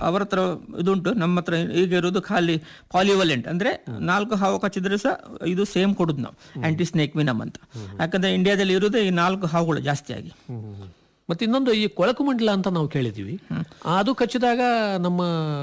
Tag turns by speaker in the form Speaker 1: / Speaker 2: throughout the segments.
Speaker 1: ಅವರ ಹತ್ರ ಇದುಂಟು ನಮ್ಮ ಹತ್ರ ಈಗ ಇರೋದು ಖಾಲಿ ಪಾಲಿವಲೆಂಟ್ ಅಂದ್ರೆ ನಾಲ್ಕು ಹಾವು ಕಚ್ಚಿದ್ರೆ ಸಹ ಇದು ಸೇಮ್ ಕೊಡುದು ನಾವು ಆಂಟಿ ಸ್ನೇಕ್ ವಿನಮ್ ಅಂತ ಯಾಕಂದ್ರೆ ಇಂಡಿಯಾದಲ್ಲಿ ಇರೋದು ಈ ನಾಲ್ಕು ಹಾವುಗಳು ಜಾಸ್ತಿಯಾಗಿ
Speaker 2: ಮತ್ತೆ ಇನ್ನೊಂದು ಈ ಕೊಳಕು ಮಂಡಲ ಅಂತ ನಾವು ಕೇಳಿದ್ದೀವಿ ಅದು ಕಚ್ಚಿದಾಗ ನಮ್ಮ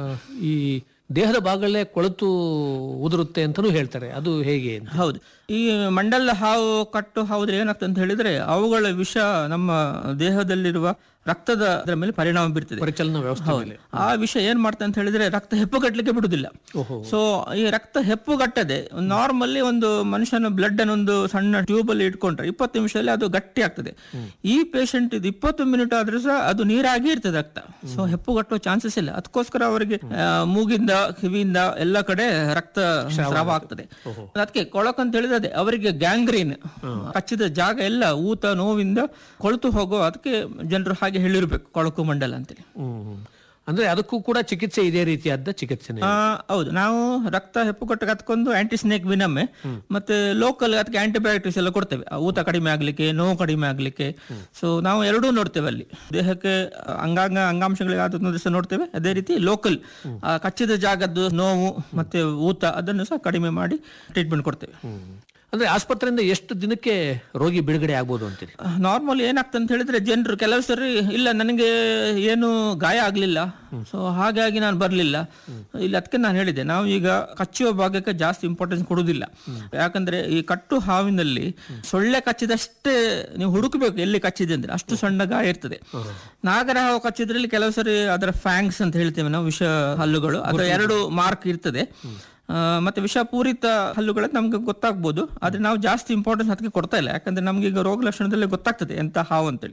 Speaker 2: ಈ ದೇಹದ ಭಾಗಗಳೇ ಕೊಳತು ಉದುರುತ್ತೆ ಅಂತಾನೂ ಹೇಳ್ತಾರೆ ಅದು ಹೇಗೆ ಅಂತ
Speaker 1: ಹೌದು ಈ ಮಂಡಲ ಹಾವು ಕಟ್ಟು ಹಾವುದ್ರೆ ಏನಾಗ್ತದೆ ಅಂತ ಹೇಳಿದ್ರೆ ಅವುಗಳ ವಿಷ ನಮ್ಮ ದೇಹದಲ್ಲಿರುವ ರಕ್ತದ ಅದರ ಮೇಲೆ ಪರಿಣಾಮ ಬೀರ್ತದೆ
Speaker 2: ಪರಿಚಲನಾ ವ್ಯವಸ್ಥೆ ಮೇಲೆ
Speaker 1: ಆ ವಿಷ ಏನ್ ಮಾಡ್ತದೆ ಅಂತ ಹೇಳಿದ್ರೆ ರಕ್ತ ಹೆಪ್ಪುಗಟ್ಟಲಿಕ್ಕೆ ಬಿಡುದಿಲ್ಲ
Speaker 2: ಓಹೋ.
Speaker 1: ಸೊ ಈ ರಕ್ತ ಹೆಪ್ಪುಗಟ್ಟದೆ ನಾರ್ಮಲ್ಲಿ ಒಂದು ಮನುಷ್ಯನ ಬ್ಲಡ್ ಅನ್ನು ಒಂದು ಸಣ್ಣ ಟ್ಯೂಬ್ ಅಲ್ಲಿ ಇಟ್ಕೊಂಡ್ರೆ ಇಪ್ಪತ್ತು ನಿಮಿಷದಲ್ಲಿ ಅದು ಗಟ್ಟಿ ಆಗ್ತದೆ ಈ ಪೇಷಂಟ್ ಇದು ಇಪ್ಪತ್ತು ಮಿನಿಟ್ ಆದ್ರೂ ಸಹ ಅದು ನೀರಾಗಿ ಇರ್ತದೆ ರಕ್ತ ಸೊ ಹೆಪ್ಪುಗಟ್ಟುವ ಚಾನ್ಸಸ್ ಇಲ್ಲ ಅದಕ್ಕೋಸ್ಕರ ಅವರಿಗೆ ಆ, ಮೂಗಿಂದ ಕಿವಿಯಿಂದ ಎಲ್ಲ ಕಡೆ ರಕ್ತ ಸ್ರಾವ ಆಗ್ತದೆ ಅದಕ್ಕೆ ಕೊಳಕು ಅಂತ ಹೇಳಿದ್ರೆ ಅದೇ ಅವರಿಗೆ ಗ್ಯಾಂಗ್ರೀನ್ ಕಚ್ಚಿದ ಜಾಗ ಎಲ್ಲ ಊತ ನೋವಿಂದ ಕೊಳತು ಹೋಗೋ ಅದಕ್ಕೆ ಜನರು ಹಾಗೆ ಹೇಳಿರ್ಬೇಕು ಕೊಳಕು ಮಂಡಲ ಅಂತೇಳಿ
Speaker 2: ಹ್ಮ್. ಅಂದ್ರೆ ಅದಕ್ಕೂ ಕೂಡ ಚಿಕಿತ್ಸೆ ಇದೇ ರೀತಿಯಾದ ಚಿಕಿತ್ಸೆನೆ
Speaker 1: ಆ, ಹೌದು ನಾವು ರಕ್ತ ಹೆಪ್ಪುಗಟ್ಟಕ್ಕೆ ಅದಕ್ಕೊಂದು ಆಂಟಿ ಸ್ನೇಕ್ ವಿನಮ್ಮೆ ಮತ್ತೆ ಲೋಕಲ್ ಅದಕ್ಕೆ ಆಂಟಿಬಯೋಟಿಕ್ಸ್ ಎಲ್ಲ ಕೊಡ್ತೇವೆ ಆ ಊತ ಕಡಿಮೆ ಆಗ್ಲಿಕ್ಕೆ ನೋವು ಕಡಿಮೆ ಆಗ್ಲಿಕ್ಕೆ ಸೊ ನಾವು ಎರಡೂ ನೋಡ್ತೇವೆ ಅಲ್ಲಿ ದೇಹಕ್ಕೆ ಅಂಗಾಂಗ ಅಂಗಾಂಶಗಳಿಗೆ ಆದ ಸಹ ನೋಡ್ತೇವೆ ಅದೇ ರೀತಿ ಲೋಕಲ್ ಕಚ್ಚಿದ ಜಾಗದ್ದು ನೋವು ಮತ್ತೆ ಊತ ಅದನ್ನು ಸಹ ಕಡಿಮೆ ಮಾಡಿ ಟ್ರೀಟ್ಮೆಂಟ್ ಕೊಡ್ತೇವೆ
Speaker 2: ಅಂದ್ರೆ ಆಸ್ಪತ್ರೆಯಿಂದ ಎಷ್ಟು ದಿನಕ್ಕೆ ರೋಗಿ ಬಿಡುಗಡೆ ಆಗ್ಬೋದು ಅಂತೀರಿ
Speaker 1: ನಾರ್ಮಲ್ ಏನಾಗ್ತದೆ ಅಂತ ಹೇಳಿದ್ರೆ ಜನರು ಕೆಲವು ಸರಿ ಇಲ್ಲ ನನಗೆ ಏನು ಗಾಯ ಆಗ್ಲಿಲ್ಲ ಸೊ ಹಾಗಾಗಿ ನಾನು ಬರ್ಲಿಲ್ಲ ಇಲ್ಲ ಅದಕ್ಕೆ ನಾನು ಹೇಳಿದೆ ನಾವು ಈಗ ಕಚ್ಚುವ ಭಾಗಕ್ಕೆ ಜಾಸ್ತಿ ಇಂಪಾರ್ಟೆನ್ಸ್ ಕೊಡುವುದಿಲ್ಲ ಯಾಕಂದ್ರೆ ಈ ಕಟ್ಟು ಹಾವಿನಲ್ಲಿ ಸೊಳ್ಳೆ ಕಚ್ಚಿದಷ್ಟೇ ನೀವು ಹುಡುಕಬೇಕು ಎಲ್ಲಿ ಕಚ್ಚಿದೆ ಅಂದ್ರೆ ಅಷ್ಟು ಸಣ್ಣ ಗಾಯ ಇರ್ತದೆ ನಾಗರ ಹಾವು ಕಚ್ಚಿದ್ರಲ್ಲಿ ಕೆಲವು ಸರಿ ಅದರ ಫ್ಯಾಂಕ್ಸ್ ಅಂತ ಹೇಳ್ತೇವೆ ನಾವು ವಿಷ ಹಲ್ಲುಗಳು ಅದರ ಎರಡು ಮಾರ್ಕ್ ಇರ್ತದೆ ಆ, ಮತ್ತೆ ವಿಷಪೂರಿತ ಹಲ್ಲುಗಳು ನಮ್ಗೆ ಗೊತ್ತಾಗ್ಬೋದು ಆದ್ರೆ ನಾವು ಜಾಸ್ತಿ ಇಂಪಾರ್ಟೆನ್ಸ್ ಅದಕ್ಕೆ ಕೊಡ್ತಾ ಇಲ್ಲ ಯಾಕಂದ್ರೆ ನಮ್ಗೆ ಈಗ ರೋಗ ಲಕ್ಷಣದಲ್ಲಿ ಗೊತ್ತಾಗ್ತದೆ ಎಂತ ಹಾವು ಅಂತೇಳಿ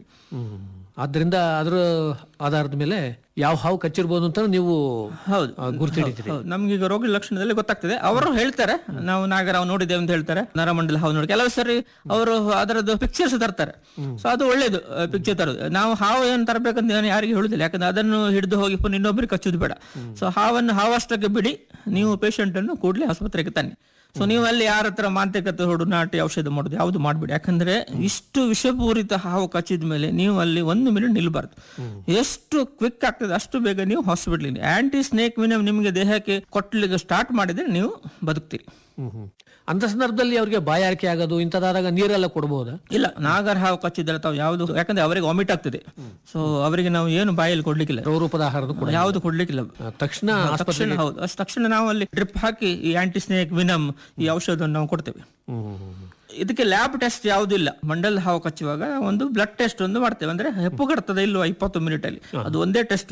Speaker 2: ಆದ್ರಿಂದ ಅದರ ಆಧಾರದ ಮೇಲೆ ಯಾವ ಹಾವು ಕಚ್ಚಿರ್ಬೋದು ಅಂತ ನೀವು
Speaker 1: ಹೌದು
Speaker 2: ಆ, ಗುರ್ತಿಡಿತೀರಿ
Speaker 1: ಹೌದು ನಮ್ಗೆ ಈಗ ರೋಗ ಲಕ್ಷಣದಲ್ಲಿ ಗೊತ್ತಾಗ್ತದೆ ಅವರು ಹೇಳ್ತಾರೆ ನಾವು ನಾಗರಾವ್ ನೋಡಿದ್ದೇವೆ ಅಂತ ಹೇಳ್ತಾರೆ ನರಮಂಡಲ ಹಾವು ನೋಡಿ ಕೆಲವು ಸರಿ ಅವರು ಅದರದ್ದು ಪಿಕ್ಚರ್ಸ್ ತರ್ತಾರೆ ಸೊ ಅದು ಒಳ್ಳೇದು ಪಿಕ್ಚರ್ ತರೋದು ನಾವು ಹಾವು ಏನು ತರಬೇಕಂತ ನಾನು ಯಾರಿಗೆ ಹೇಳುದಿಲ್ಲ ಯಾಕಂದ್ರೆ ಅದನ್ನು ಹಿಡಿದು ಹೋಗಿ ಪುನಃ ಇನ್ನೊಬ್ಬರಿಗೆ ಕಚ್ಚುದು ಬೇಡ ಸೊ ಹಾವನ್ನು ಹಾವಷ್ಟಕ್ಕೆ ಬಿಡಿ ನೀವು ಪೇಷಂಟ್ ಅನ್ನು ಕೂಡಲೇ ಆಸ್ಪತ್ರೆಗೆ ತನ್ನಿ ಸೊ ನೀವು ಅಲ್ಲಿ ಯಾರ ಹತ್ರ ಮಾಂತ್ರಿಕತೆ ಹೊಡು ನಾಟಿ ಔಷಧ ಮಾಡೋದು ಯಾವುದು ಮಾಡ್ಬೇಡಿ ಯಾಕಂದ್ರೆ ಇಷ್ಟು ವಿಷಪೂರಿತ ಹಾವು ಕಚ್ಚಿದ ಮೇಲೆ ನೀವು ಅಲ್ಲಿ ಒಂದು ಮಿನಿಟ್ ನಿಲ್ಬಾರ್ದು ಎಷ್ಟು ಕ್ವಿಕ್ ಆಗ್ತದೆ ಅಷ್ಟು ಬೇಗ ನೀವು ಹಾಸ್ಪಿಟಲ್ ಆಂಟಿ ಸ್ನೇಕ್ ವಿನಮ್ ನಿಮಗೆ ದೇಹಕ್ಕೆ ಕೊಟ್ಟಲಿಕ್ಕೆ ಸ್ಟಾರ್ಟ್ ಮಾಡಿದ್ರೆ ನೀವು ಬದುಕ್ತೀರಿ
Speaker 2: ಹ್ಮ್ ಹ್ಮ್ ಅಂತ ಸಂದರ್ಭದಲ್ಲಿ ಅವ್ರಿಗೆ ಬಾಯಾರಿಕೆ ಆಗೋದು ಇಂಥದಾದಾಗ ನೀರೆಲ್ಲ ಕೊಡಬಹುದಾ
Speaker 1: ಇಲ್ಲ ನಾಗರ ಹಾವು ಕಚ್ಚಿದ್ರೆ ತಾವು ಯಾವುದು ಯಾಕಂದ್ರೆ ಅವರಿಗೆ ವಾಮಿಟ್ ಆಗ್ತದೆ ಸೊ ಅವರಿಗೆ ನಾವು ಏನು ಬಾಯಲ್ಲಿ ಕೊಡ್ಲಿಕ್ಕಿಲ್ಲ
Speaker 2: ರೂಪದ ಆಹಾರದ ಕೂಡ
Speaker 1: ಯಾವುದು ಕೊಡ್ಲಿಕ್ಕಿಲ್ಲ
Speaker 2: ಆ, ತಕ್ಷಣ ಆಸ್ಪತ್ರೆ
Speaker 1: ತಕ್ಷಣ ಹೌದು ಅಷ್ಟು ತಕ್ಷಣ ನಾವು ಅಲ್ಲಿ ಡ್ರಿಪ್ ಹಾಕಿ ಈ ಆಂಟಿ ಸ್ನೇಕ್ ವಿನಮ್ ಈ ಔಷಧವನ್ನು ನಾವು ಕೊಡ್ತೇವೆ
Speaker 2: ಹ್ಮ್ ಹ್ಮ್, ಹ್ಮ್.
Speaker 1: ಇದಕ್ಕೆ ಲ್ಯಾಬ್ ಟೆಸ್ಟ್ ಯಾವುದಿಲ್ಲ ಮಂಡಲ್ ಹಾವು ಕಚ್ಚುವಾಗ ಒಂದು ಬ್ಲಡ್ ಟೆಸ್ಟ್ ಒಂದು ಮಾಡ್ತೇವೆ ಅಂದ್ರೆ ಹೆಪ್ಪುಗಡ್ತದೆ ಇಲ್ವಾ ಇಪ್ಪತ್ತು ಮಿನಿಟ್ ಅಲ್ಲಿ ಅದು ಒಂದೇ ಟೆಸ್ಟ್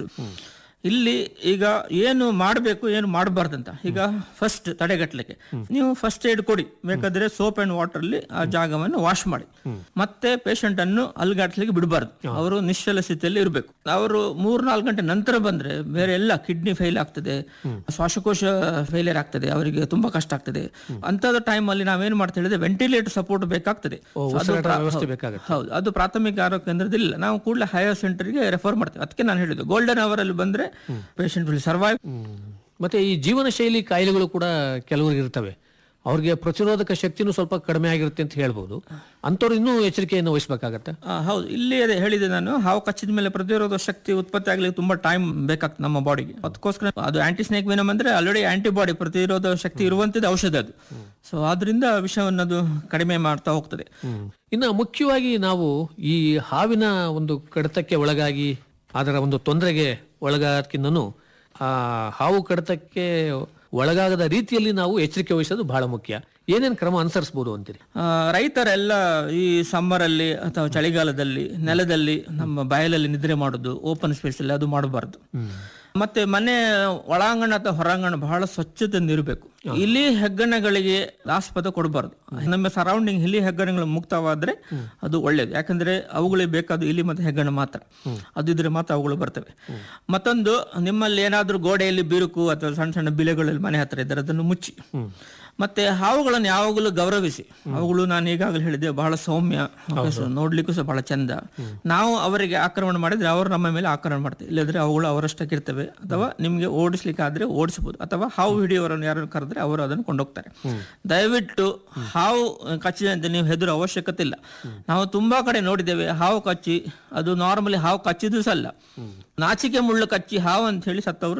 Speaker 1: ಇಲ್ಲಿ ಈಗ ಏನು ಮಾಡಬೇಕು ಏನು ಮಾಡಬಾರ್ದಂತ ಈಗ ಫಸ್ಟ್ ತಡೆಗಟ್ಟಲಿಕ್ಕೆ ನೀವು ಫಸ್ಟ್ ಏಡ್ ಕೊಡಿ ಬೇಕಾದ್ರೆ ಸೋಪ್ ಅಂಡ್ ವಾಟರ್ ಅಲ್ಲಿ ಆ ಜಾಗವನ್ನು ವಾಶ್ ಮಾಡಿ ಮತ್ತೆ ಪೇಷಂಟ್ ಅನ್ನು ಅಲ್ಗಾಡ್ಸ್ಲಿಕ್ಕೆ ಬಿಡಬಾರ್ದು ಅವರು ನಿಶ್ಚಲ ಸ್ಥಿತಿಯಲ್ಲಿ ಇರಬೇಕು ಅವರು ಮೂರ್ ನಾಲ್ಕು ಗಂಟೆ ನಂತರ ಬಂದ್ರೆ ಬೇರೆ ಎಲ್ಲ ಕಿಡ್ನಿ ಫೇಲ್ ಆಗ್ತದೆ ಶ್ವಾಸಕೋಶ ಫೇಲಿಯರ್ ಆಗ್ತದೆ ಅವರಿಗೆ ತುಂಬಾ ಕಷ್ಟ ಆಗ್ತದೆ ಅಂತದ ಟೈಮ್ ಅಲ್ಲಿ ನಾವೇನ್ ಮಾಡ್ತಾ ಹೇಳಿದ್ರೆ ವೆಂಟಿಲೇಟರ್ ಸಪೋರ್ಟ್ ಬೇಕಾಗ್ತದೆ
Speaker 2: ಓ,
Speaker 1: So ಅದು
Speaker 2: ಉಸಿರಾಟ
Speaker 1: ಪ್ರಾ-
Speaker 2: ವ್ಯವಸ್ಥೆ
Speaker 1: ಹೌದು.
Speaker 2: ಬೇಕಾಗುತ್ತೆ.
Speaker 1: ಹೌದು ಅದು ಪ್ರಾಥಮಿಕ ಆರೋಗ್ಯ ಕೇಂದ್ರದಲ್ಲಿ ಇಲ್ಲ ನಾವು ಕೂಡಲೇ ಹೈಯರ್ ಸೆಂಟರ್ಗೆ ರೆಫರ್ ಮಾಡ್ತೇವೆ ಅದಕ್ಕೆ ನಾನು ಹೇಳಿದ್ದು ಗೋಲ್ಡನ್ ಅವರ್ ಅಲ್ಲಿ ಬಂದ್ರೆ ಪೇಷಂಟ್ ವಿಲ್ ಸರ್ವೈವ್
Speaker 2: ಹ್ಮ್. ಮತ್ತೆ ಈ ಜೀವನ ಶೈಲಿ ಕಾಯಿಲೆಗಳು ಕೂಡ ಕೆಲವರಿಗೆ ಇರ್ತವೆ ಅವ್ರಿಗೆ ಪ್ರತಿರೋಧಕ ಶಕ್ತಿನೂ ಸ್ವಲ್ಪ ಕಡಿಮೆ ಆಗಿರುತ್ತೆ ಅಂತ ಹೇಳ್ಬೋದು ಅಂಥವ್ರು ಇನ್ನೂ ಎಚ್ಚರಿಕೆಯನ್ನು ವಹಿಸ್ಬೇಕಾಗತ್ತೆ
Speaker 1: ಹೌದು ಇಲ್ಲಿ ಅದೇ ಹೇಳಿದೆ ನಾನು ಹಾವು ಕಚ್ಚಿದ ಮೇಲೆ ಪ್ರತಿರೋಧ ಶಕ್ತಿ ಉತ್ಪತ್ತಿ ಆಗ್ಲಿಕ್ಕೆ ತುಂಬಾ ಟೈಮ್ ಬೇಕಾಗ್ತದೆ ನಮ್ಮ ಬಾಡಿಗೆ ಅದಕ್ಕೋಸ್ಕರ ಅದು ಆಂಟಿ ಸ್ನೇಕ್ ವಿನಮ್ ಅಂದ್ರೆ ಆಲ್ರೆಡಿ ಆಂಟಿಬಾಡಿ ಪ್ರತಿರೋಧ ಶಕ್ತಿ ಇರುವಂತದ್ದು ಔಷಧ ಅದು ಸೊ ಆದ್ರಿಂದ ವಿಷವನ್ನು ಅದು ಕಡಿಮೆ ಮಾಡ್ತಾ ಹೋಗ್ತದೆ
Speaker 2: ಇನ್ನು ಮುಖ್ಯವಾಗಿ ನಾವು ಈ ಹಾವಿನ ಒಂದು ಕಡಿತಕ್ಕೆ ಒಳಗಾಗಿ ಅದರ ಒಂದು ತೊಂದರೆಗೆ ಒಳಗಾದಕ್ಕಿಂತನೂ ಆ ಹಾವು ಕಡಿತಕ್ಕೆ ಒಳಗಾಗದ ರೀತಿಯಲ್ಲಿ ನಾವು ಎಚ್ಚರಿಕೆ ವಹಿಸೋದು ಬಹಳ ಮುಖ್ಯ ಏನೇನು ಕ್ರಮ ಅನುಸರಿಸಬಹುದು ಅಂತೀರಿ
Speaker 1: ಆ, ರೈತರೆಲ್ಲ ಈ ಸಮ್ಮರ್ ಅಲ್ಲಿ ಅಥವಾ ಚಳಿಗಾಲದಲ್ಲಿ ನೆಲದಲ್ಲಿ ನಮ್ಮ ಬಯಲಲ್ಲಿ ನಿದ್ರೆ ಮಾಡೋದು ಓಪನ್ ಸ್ಪೇಸ್ ಅಲ್ಲಿ ಅದು ಮಾಡಬಾರ್ದು ಮತ್ತೆ ಮನೆ ಒಳಾಂಗಣ ಅಥವಾ ಹೊರಾಂಗಣ ಬಹಳ ಸ್ವಚ್ಛತೆಯಿಂದ ಇರಬೇಕು ಇಲಿ ಹೆಗ್ಗಣಗಳಿಗೆ ಆಸ್ಪದ ಕೊಡಬಾರ್ದು ನಮ್ಮ ಸರೌಂಡಿಂಗ್ ಇಲಿ ಹೆಗ್ಗಣಗಳು ಮುಕ್ತವಾದ್ರೆ ಅದು ಒಳ್ಳೇದು ಯಾಕಂದ್ರೆ ಅವುಗಳಿಗೆ ಬೇಕಾದ ಇಲಿ ಮತ್ತೆ ಹೆಗ್ಗಣ ಮಾತ್ರ ಅದು ಇದ್ರೆ ಮಾತ್ರ ಅವುಗಳು ಬರ್ತವೆ ಮತ್ತೊಂದು ನಿಮ್ಮಲ್ಲಿ ಏನಾದ್ರೂ ಗೋಡೆಯಲ್ಲಿ ಬಿರುಕು ಅಥವಾ ಸಣ್ಣ ಸಣ್ಣ ಬಿಲೆಗಳಲ್ಲಿ ಮನೆ ಹತ್ರ ಇದ್ದರೆ ಅದನ್ನು ಮುಚ್ಚಿ ಮತ್ತೆ ಹಾವುಗಳನ್ನು ಯಾವಾಗಲೂ ಗೌರವಿಸಿ ಅವುಗಳು ನಾನು ಈಗಾಗಲೇ ಹೇಳಿದೆ ಬಹಳ ಸೌಮ್ಯ ಸೊ ನೋಡ್ಲಿಕ್ಕೂ ಸಹ ಬಹಳ ಚಂದ ನಾವು ಅವರಿಗೆ ಆಕ್ರಮಣ ಮಾಡಿದ್ರೆ ಅವರು ನಮ್ಮ ಮೇಲೆ ಆಕ್ರಮಣ ಮಾಡ್ತಾರೆ ಇಲ್ಲದ್ರೆ ಅವುಗಳು ಅವರಷ್ಟಕ್ಕೆ ಇರ್ತವೆ ಅಥವಾ ನಿಮ್ಗೆ ಓಡಿಸ್ಲಿಕ್ಕೆ ಆದ್ರೆ ಓಡಿಸಬಹುದು ಅಥವಾ ಹಾವು ಹಿಡಿಯವರನ್ನು ಯಾರನ್ನು ಕರೆದ್ರೆ ಅವರು ಅದನ್ನು ಕೊಂಡೋಗ್ತಾರೆ ದಯವಿಟ್ಟು ಹಾವು ಕಚ್ಚಿದೆ ಅಂತ ನೀವು ಹೆದರೋ ಅವಶ್ಯಕತೆ ಇಲ್ಲ ನಾವು ತುಂಬಾ ಕಡೆ ನೋಡಿದ್ದೇವೆ ಹಾವು ಕಚ್ಚಿ ಅದು ನಾರ್ಮಲಿ ಹಾವು ಕಚ್ಚಿದ್ದು ಸಹ ಅಲ್ಲ ನಾಚಿಕೆ ಮುಳ್ಳು ಕಚ್ಚಿ ಹಾವು ಅಂತ ಹೇಳಿ ಸತ್ತವರು